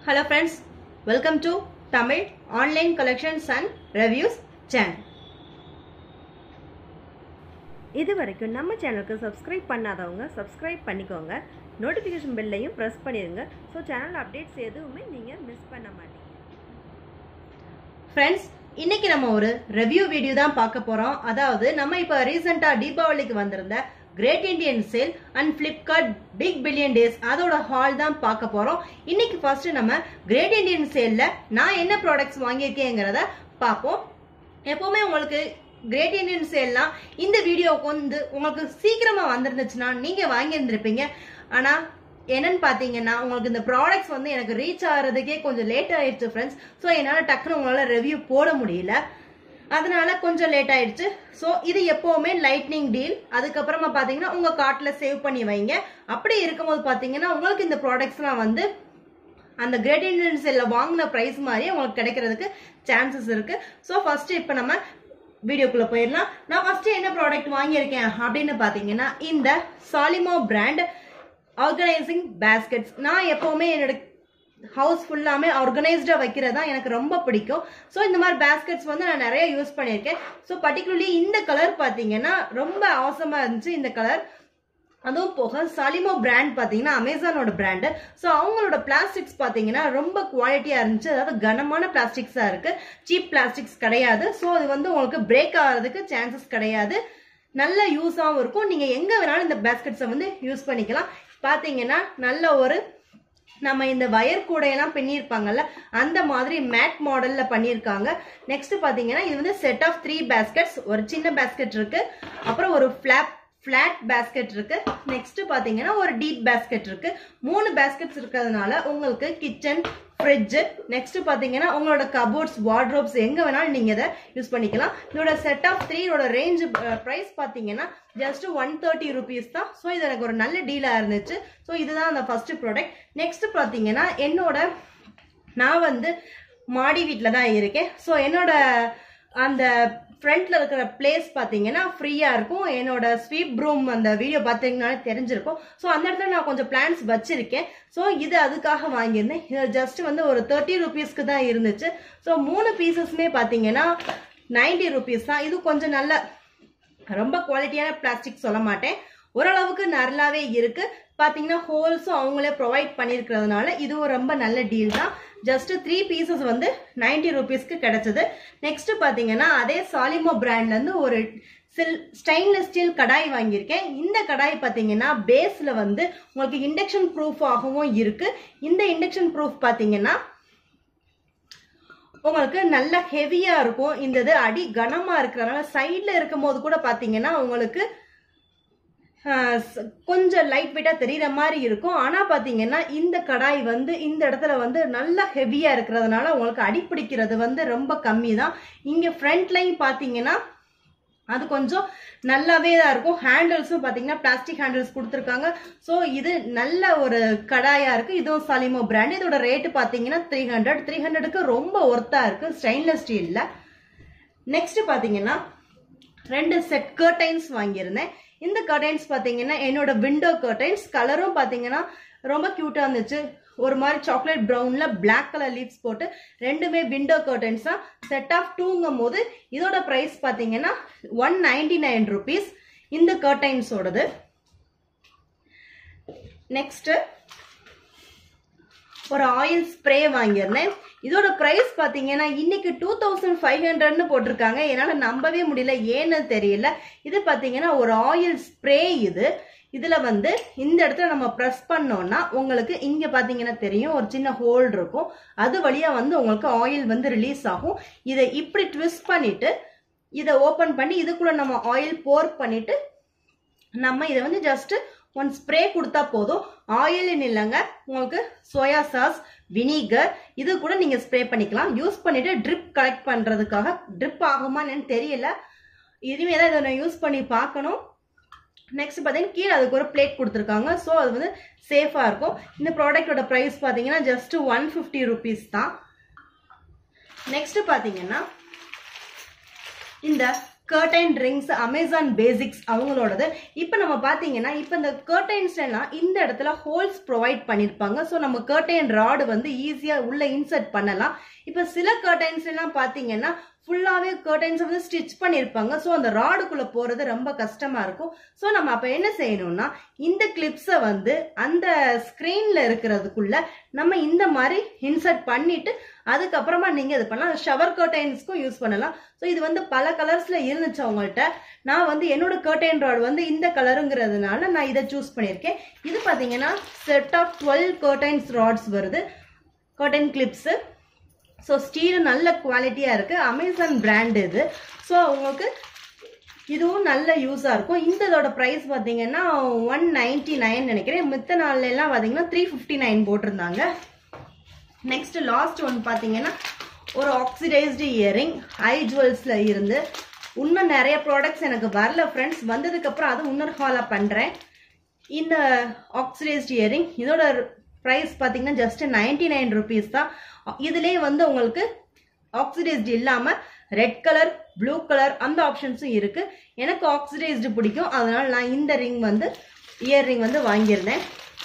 Hello friends, welcome to Tamil Online Collections and Reviews channel. இது வரைக்கும் நம்ம சேனலுக்கு சப்ஸ்கிரைப் பண்ணாதவங்க சப்ஸ்கிரைப் பண்ணிக்கோங்க நோட்டிஃபிகேஷன் பெல்லையும் ப்ரெஸ் பண்ணிடுங்க ஸோ சேனல் அப்டேட்ஸ் எதுவுமே நீங்கள் மிஸ் பண்ண மாட்டீங்க ஃப்ரெண்ட்ஸ் இன்னைக்கு நம்ம ஒரு ரிவ்யூ வீடியோ தான் பார்க்க போறோம் அதாவது நம்ம இப்போ ரீசெண்டா தீபாவளிக்கு வந்திருந்த great Indian sale and Flipkart big billion days அதோட ஹால் தான் பார்க்க போறோம் இன்னைக்கு ஃபர்ஸ்ட் நம்ம கிரேட் இந்தியன் சேல்ல நான் என்ன ப்ராடக்ட்ஸ் வாங்கியிருக்கேங்கிறத பார்ப்போம் எப்பவுமே உங்களுக்கு கிரேட் இந்தியன் சேல்லாம் இந்த வீடியோவுக்கு வந்து உங்களுக்கு சீக்கிரமா வந்திருந்துச்சுன்னா நீங்க வாங்கியிருந்திருப்பீங்க ஆனா என்னன்னு பாத்தீங்கன்னா உங்களுக்கு இந்த ப்ராடக்ட்ஸ் வந்து எனக்கு ரீச் ஆகிறதுக்கே கொஞ்சம் லேட் ஆயிடுச்சு ஃப்ரெண்ட்ஸ் ஸோ என்னால் டக்குன்னு உங்களால ரிவ்யூ போட முடியல அதனால கொஞ்சம் லேட் ஆயிடுச்சு ஸோ இது எப்பவுமே லைட்னிங் டீல் அதுக்கப்புறமா பாத்தீங்கன்னா உங்க கார்ட்ல சேவ் பண்ணி வைங்க அப்படி இருக்கும்போது பாத்தீங்கன்னா உங்களுக்கு இந்த ப்ராடக்ட்ஸ்லாம் வந்து அந்த கிரேட் இண்டியன் செல்ல வாங்கின ப்ரைஸ் மாதிரியே உங்களுக்கு கிடைக்கிறதுக்கு சான்சஸ் இருக்கு ஸோ ஃபர்ஸ்ட் இப்போ நம்ம வீடியோக்குள்ள போயிடலாம் நான் ஃபர்ஸ்ட் என்ன ப்ராடக்ட் வாங்கியிருக்கேன் அப்படின்னு பாத்தீங்கன்னா இந்த சாலிமோ பிராண்ட் ஆர்கனைசிங் பேஸ்கெட்ஸ் நான் எப்பவுமே என்னோட ஹவுஸ் ஃபுல்லாமே ஆர்கனைஸ்டா வைக்கிறதா எனக்கு ரொம்ப பிடிக்கும் ஸோ இந்த மாதிரி பேஸ்கெட்ஸ் வந்து நான் நிறைய யூஸ் பண்ணியிருக்கேன் ஸோ பர்டிகுலர்லி இந்த கலர் பார்த்தீங்கன்னா ரொம்ப அவசரமா இருந்துச்சு இந்த கலர் அதுவும் போக சாலிமோ பிராண்ட் பார்த்தீங்கன்னா அமேசானோட பிராண்டு ஸோ அவங்களோட பிளாஸ்டிக்ஸ் பார்த்தீங்கன்னா ரொம்ப குவாலிட்டியாக இருந்துச்சு அதாவது கனமான பிளாஸ்டிக்ஸாக இருக்கு சீப் பிளாஸ்டிக்ஸ் கிடையாது ஸோ அது வந்து உங்களுக்கு பிரேக் ஆகிறதுக்கு சான்சஸ் கிடையாது நல்ல யூஸாகவும் இருக்கும் நீங்கள் எங்கே வேணாலும் இந்த பேஸ்கெட்ஸை வந்து யூஸ் பண்ணிக்கலாம் பார்த்தீங்கன்னா நல்ல ஒரு நம்ம இந்த வயர் கூடையெல்லாம் பின்னிருப்பாங்கல்ல அந்த மாதிரி மேட் மாடல்ல பண்ணியிருக்காங்க நெக்ஸ்ட் பாத்தீங்கன்னா இது வந்து செட் ஆஃப் த்ரீ பேஸ்கெட்ஸ் ஒரு சின்ன பேஸ்கெட் இருக்கு அப்புறம் ஒரு ஃபிளாப் ஃபிளாட் பேஸ்கெட் இருக்கு நெக்ஸ்ட் பாத்தீங்கன்னா ஒரு டீப் பேஸ்கெட் இருக்கு மூணு பேஸ்கெட்ஸ் இருக்கிறதுனால உங்களுக்கு கிச்சன் ஃப்ரிட்ஜ் நெக்ஸ்ட் பாத்தீங்கன்னா உங்களோட கபோர்ட்ஸ் வார்ட்ரோப்ஸ் எங்க வேணாலும் நீங்க இதை யூஸ் பண்ணிக்கலாம் இதோட செட் ஆஃப் த்ரீயோட ரேஞ்ச் ப்ரைஸ் பாத்தீங்கன்னா ஜஸ்ட் ஒன் தேர்ட்டி ருபீஸ் தான் ஸோ இது எனக்கு ஒரு நல்ல டீலா இருந்துச்சு ஸோ இதுதான் அந்த ஃபர்ஸ்ட் ப்ராடக்ட் நெக்ஸ்ட் பாத்தீங்கன்னா என்னோட நான் வந்து மாடி வீட்டில் தான் இருக்கேன் ஸோ என்னோட அந்த ஃப்ரண்ட்ல இருக்கிற பிளேஸ் பார்த்தீங்கன்னா ஃப்ரீயா இருக்கும் என்னோட ஸ்வீப் ப்ரூம் அந்த வீடியோ பார்த்தீங்கன்னாலே தெரிஞ்சிருக்கும் ஸோ அந்த இடத்துல நான் கொஞ்சம் பிளான்ஸ் வச்சிருக்கேன் ஸோ இது அதுக்காக வாங்கியிருந்தேன் இது ஜஸ்ட் வந்து ஒரு தேர்ட்டி ருபீஸ்க்கு தான் இருந்துச்சு ஸோ மூணு பீசஸ்மே பார்த்தீங்கன்னா நைன்டி ருபீஸ் தான் இது கொஞ்சம் நல்ல ரொம்ப குவாலிட்டியான பிளாஸ்டிக் சொல்ல மாட்டேன் ஓரளவுக்கு நல்லாவே இருக்கு பாத்தீங்கன்னா ஹோல்ஸும் அவங்களே ப்ரொவைட் பண்ணிருக்கிறதுனால இதுவும் ரொம்ப நல்ல டீல் தான் ஜஸ்ட் த்ரீ பீசஸ் வந்து நைன்டி ருபீஸ்க்கு கிடைச்சது நெக்ஸ்ட் பாத்தீங்கன்னா அதே சாலிமோ பிராண்ட்ல இருந்து ஒரு சில் ஸ்டெயின்லெஸ் ஸ்டீல் கடாய் வாங்கியிருக்கேன் இந்த கடாய் பார்த்தீங்கன்னா பேஸ்ல வந்து உங்களுக்கு இண்டக்ஷன் ப்ரூஃப் ஆகவும் இருக்கு இந்த இண்டக்ஷன் ப்ரூஃப் பார்த்தீங்கன்னா உங்களுக்கு நல்ல ஹெவியா இருக்கும் இந்த இது அடி கனமா இருக்கிறதுனால சைட்ல இருக்கும் போது கூட பாத்தீங்கன்னா உங்களுக்கு கொஞ்சம் லைட் வெயிட்டா தெரியற மாதிரி இருக்கும் ஆனா பாத்தீங்கன்னா இந்த கடாய் வந்து இந்த இடத்துல வந்து நல்லா ஹெவியா இருக்கிறதுனால உங்களுக்கு அடிப்பிடிக்கிறது வந்து ரொம்ப கம்மி தான் இங்க ஃப்ரண்ட்லையும் பாத்தீங்கன்னா அது கொஞ்சம் நல்லாவே தான் இருக்கும் ஹேண்டில்ஸும் பார்த்தீங்கன்னா பிளாஸ்டிக் ஹேண்டில்ஸ் கொடுத்துருக்காங்க ஸோ இது நல்ல ஒரு கடாயா இருக்கு இதுவும் சலிமோ பிராண்ட் இதோட ரேட்டு பார்த்தீங்கன்னா த்ரீ ஹண்ட்ரட் த்ரீ ஹண்ட்ரடுக்கு ரொம்ப ஒர்த்தா இருக்கு ஸ்டெயின்லெஸ் ஸ்டீல்ல நெக்ஸ்ட் பார்த்தீங்கன்னா ரெண்டு செட் கர்டைன்ஸ் வாங்கியிருந்தேன் இந்த கர்டைன்ஸ் பார்த்தீங்கன்னா என்னோட விண்டோ கர்டைன்ஸ் கலரும் பார்த்தீங்கன்னா ரொம்ப க்யூட்டாக இருந்துச்சு ஒரு மாதிரி சாக்லேட் ப்ரௌன்ல பிளாக் கலர் லீவ்ஸ் போட்டு ரெண்டுமே விண்டோ கர்டன்ஸ் தான் செட் ஆஃப் டூங்கும் போது இதோட ப்ரைஸ் பார்த்தீங்கன்னா ஒன் நைன்டி நைன் ருபீஸ் இந்த கர்டைன்ஸோடது நெக்ஸ்ட் ஒரு ஆயில் ஸ்ப்ரே வாங்கியிருந்தேன் இதோட ப்ரைஸ் பார்த்தீங்கன்னா இன்னைக்கு டூ தௌசண்ட் ஃபைவ் ஹண்ட்ரட்னு போட்டிருக்காங்க என்னால் நம்பவே முடியல ஏன்னு தெரியல இது பார்த்தீங்கன்னா ஒரு ஆயில் ஸ்ப்ரே இது இதுல வந்து இந்த இடத்துல நம்ம ப்ரெஸ் பண்ணோம்னா உங்களுக்கு இங்க பாத்தீங்கன்னா தெரியும் ஒரு சின்ன ஹோல் இருக்கும் அது வழியா வந்து உங்களுக்கு ஆயில் வந்து ரிலீஸ் ஆகும் இதை இப்படி ட்விஸ்ட் பண்ணிட்டு இதை ஓபன் பண்ணி இதுக்குள்ள நம்ம ஆயில் போர் பண்ணிட்டு நம்ம இதை வந்து ஜஸ்ட் ஒன் ஸ்ப்ரே கொடுத்தா போதும் ஆயில்னு இல்லைங்க உங்களுக்கு சோயா சாஸ் வினிகர் இது கூட நீங்க ஸ்ப்ரே பண்ணிக்கலாம் யூஸ் பண்ணிட்டு ட்ரிப் கலெக்ட் பண்றதுக்காக ட்ரிப் ஆகுமா என்னன்னு தெரியல இனிமே தான் இதை நான் யூஸ் பண்ணி பார்க்கணும் நெக்ஸ்ட் பார்த்தீங்கன்னா கீழே அதுக்கு ஒரு பிளேட் கொடுத்துருக்காங்க ஸோ அது வந்து சேஃபாக இருக்கும் இந்த ப்ராடக்டோட ப்ரைஸ் பார்த்தீங்கன்னா ஜஸ்ட் ஒன் ஃபிஃப்டி ருபீஸ் தான் நெக்ஸ்ட் பார்த்தீங்கன்னா இந்த கர்டைன் ரிங்ஸ் அமேசான் பேசிக்ஸ் அவங்களோடது இப்போ நம்ம பார்த்தீங்கன்னா இப்போ இந்த கர்டைன்ஸ் எல்லாம் இந்த இடத்துல ஹோல்ஸ் ப்ரொவைட் பண்ணியிருப்பாங்க ஸோ நம்ம கர்டைன் ராடு வந்து ஈஸியாக உள்ள இன்சர்ட் பண்ணலாம் இப்போ சில கர்டைன்ஸ் எல்லாம் பார்த்தீங்கன்னா ஃபுல்லாகவே கர்டைன்ஸ் வந்து ஸ்டிச் பண்ணியிருப்பாங்க ஸோ அந்த ராடுக்குள்ளே போகிறது ரொம்ப கஷ்டமாக இருக்கும் ஸோ நம்ம அப்போ என்ன செய்யணும்னா இந்த கிளிப்ஸை வந்து அந்த ஸ்க்ரீனில் இருக்கிறதுக்குள்ள நம்ம இந்த மாதிரி இன்சர்ட் பண்ணிட்டு அதுக்கப்புறமா நீங்கள் இது பண்ணலாம் ஷவர் கர்டைன்ஸ்க்கும் யூஸ் பண்ணலாம் ஸோ இது வந்து பல கலர்ஸில் இருந்துச்சு அவங்கள்ட்ட நான் வந்து என்னோட கர்டைன் ராட் வந்து இந்த கலருங்கிறதுனால நான் இதை சூஸ் பண்ணியிருக்கேன் இது பார்த்தீங்கன்னா set of twelve curtains rods வருது கர்டைன் கிளிப்ஸு ஸோ ஸ்டீல் நல்ல குவாலிட்டியாக இருக்குது அமேசான் பிராண்ட் இது ஸோ உங்களுக்கு இதுவும் நல்ல யூஸாக இருக்கும் இந்த இதோட ப்ரைஸ் பார்த்தீங்கன்னா ஒன் நைன்டி நைன் நினைக்கிறேன் மித்த நாள்ல எல்லாம் பார்த்தீங்கன்னா த்ரீ ஃபிஃப்டி நைன் போட்டிருந்தாங்க நெக்ஸ்ட் லாஸ்ட் ஒன் பார்த்தீங்கன்னா ஒரு ஆக்சிடைஸ்டு இயரிங் ஐ ஜுவல்ஸில் இருந்து இன்னும் நிறைய ப்ராடக்ட்ஸ் எனக்கு வரல ஃப்ரெண்ட்ஸ் வந்ததுக்கப்புறம் அது இன்னொரு ஹாலாக பண்ணுறேன் இந்த ஆக்சிடைஸ்டு இயரிங் இதோட ப்ரைஸ் பார்த்தீங்கன்னா ஜஸ்ட் நைன்டி நைன் ருபீஸ் தான் இதுலேயே வந்து உங்களுக்கு ஆக்சிடைஸ்டு இல்லாமல் ரெட் கலர் ப்ளூ கலர் அந்த ஆப்ஷன்ஸும் இருக்கு எனக்கு ஆக்சிடைஸ்டு பிடிக்கும் அதனால நான் இந்த ரிங் வந்து இயர் ரிங் வந்து வாங்கியிருந்தேன்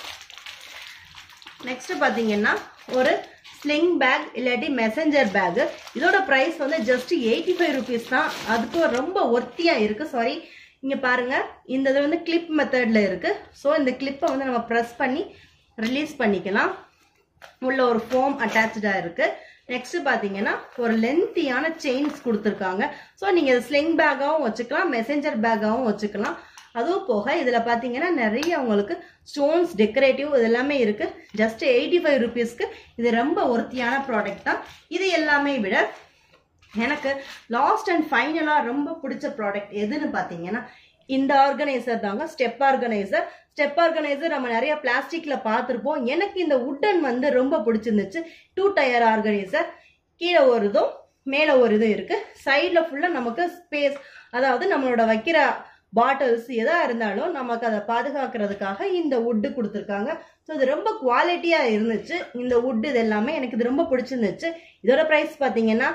நெக்ஸ்ட் பார்த்தீங்கன்னா ஒரு ஸ்லிங் பேக் இல்லாட்டி மெசஞ்சர் பேக் இதோட ப்ரைஸ் வந்து ஜஸ்ட் எயிட்டி ஃபைவ் ருபீஸ் தான் அதுக்கும் ரொம்ப ஒர்த்தியாக இருக்கு சாரி இங்கே பாருங்க இந்த இது வந்து கிளிப் மெத்தடில் இருக்கு ஸோ இந்த கிளிப்பை வந்து நம்ம ப்ரெஸ் பண்ணி ரிலீஸ் பண்ணிக்கலாம் உள்ள ஒரு ஃபோம் அட்டாச்சாக இருக்கு நெக்ஸ்ட் பார்த்தீங்கன்னா ஒரு லென்த்தியான செயின்ஸ் கொடுத்துருக்காங்க ஸோ நீங்கள் ஸ்லிங் பேக்காகவும் வச்சுக்கலாம் மெசஞ்சர் பேக்காகவும் வச்சுக்கலாம் அதுவும் போக இதில் பார்த்தீங்கன்னா நிறைய உங்களுக்கு ஸ்டோன்ஸ் டெக்கரேட்டிவ் இது எல்லாமே இருக்கு ஜஸ்ட் எயிட்டி ஃபைவ் ருபீஸ்க்கு இது ரொம்ப ஒர்த்தியான ப்ராடக்ட் தான் இது எல்லாமே விட எனக்கு லாஸ்ட் அண்ட் ஃபைனலாக ரொம்ப பிடிச்ச ப்ராடக்ட் எதுன்னு பார்த்தீங்கன்னா இந்த ஆர்கனைசர் தாங்க ஸ்டெப் ஆர்கனைசர் ஸ்டெப் ஆர்கனைசர் நம்ம நிறைய பிளாஸ்டிக்ல பார்த்துருப்போம் எனக்கு இந்த உட்டன் வந்து ரொம்ப பிடிச்சிருந்துச்சு டூ டயர் ஆர்கனைசர் கீழே ஒரு இதும் மேலே ஒரு இதுவும் இருக்கு சைடில் ஃபுல்லாக நமக்கு ஸ்பேஸ் அதாவது நம்மளோட வைக்கிற பாட்டில்ஸ் எதா இருந்தாலும் நமக்கு அதை பாதுகாக்கிறதுக்காக இந்த உட்டு கொடுத்துருக்காங்க ஸோ இது ரொம்ப குவாலிட்டியாக இருந்துச்சு இந்த உட் இது எல்லாமே எனக்கு இது ரொம்ப பிடிச்சிருந்துச்சு இதோட ப்ரைஸ் பார்த்தீங்கன்னா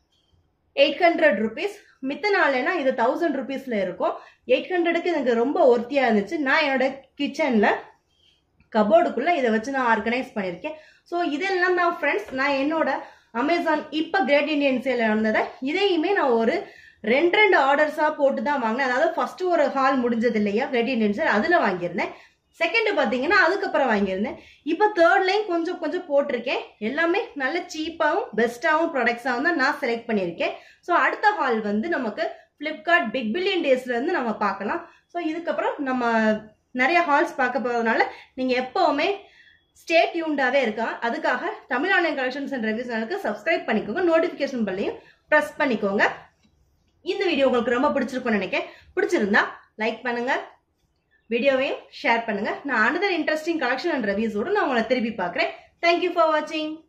எயிட் ஹண்ட்ரட் ருபீஸ் மித்த நாள்னா இது தௌசண்ட் ருபீஸில் இருக்கும் எயிட் ஹண்ட்ரடுக்கு எனக்கு ரொம்ப ஒர்த்தியாக இருந்துச்சு நான் என்னோட கிச்சனில் கபோர்டுக்குள்ளே இதை வச்சு நான் ஆர்கனைஸ் பண்ணியிருக்கேன் ஸோ இதெல்லாம் தான் ஃப்ரெண்ட்ஸ் நான் என்னோட அமேசான் இப்போ கிரேட் இண்டியன் சேல் நடந்ததை இதையுமே நான் ஒரு ரெண்டு ரெண்டு ஆர்டர்ஸாக போட்டு தான் வாங்கினேன் அதாவது ஃபர்ஸ்ட் ஒரு ஹால் முடிஞ்சது இல்லையா கிரேட் இண்டியன் சேல் அதில் வாங்கியிருந்தேன் செகண்ட் பார்த்தீங்கன்னா அதுக்கப்புறம் வாங்கியிருந்தேன் இப்போ தேர்ட் லைன் கொஞ்சம் கொஞ்சம் போட்டிருக்கேன் எல்லாமே நல்ல சீப்பாகவும் பெஸ்ட்டாகவும் ப்ராடக்ட்ஸாகவும் தான் நான் செலக்ட் பண்ணியிருக்கேன் ஸோ அடுத்த ஹால் வந்து நமக்கு ஃப்ளிப்கார்ட் பிக் பில்லியன் டேஸ்லேருந்து நம்ம பார்க்கலாம் ஸோ இதுக்கப்புறம் நம்ம நிறைய ஹால்ஸ் பார்க்க போகிறதுனால நீங்கள் எப்போவுமே ஸ்டே டியூன்டாகவே இருக்கா அதுக்காக Tamil online collections and reviews சேனலுக்கு சப்ஸ்கிரைப் பண்ணிக்கோங்க நோட்டிஃபிகேஷன் பல்லையும் ப்ரெஸ் பண்ணிக்கோங்க இந்த வீடியோ உங்களுக்கு ரொம்ப பிடிச்சிருக்கும்னு நினைக்கிறேன் பிடிச்சிருந்தா லைக் பண்ணுங்க வீடியோவையும் ஷேர் பண்ணுங்க நான் அனதர் இன்ட்ரெஸ்டிங் கலெக்ஷன் அண்ட் ரிவ்யூஸோடு நான் உங்களை திருப்பி பார்க்குறேன் தேங்க்யூ ஃபார் வாட்சிங்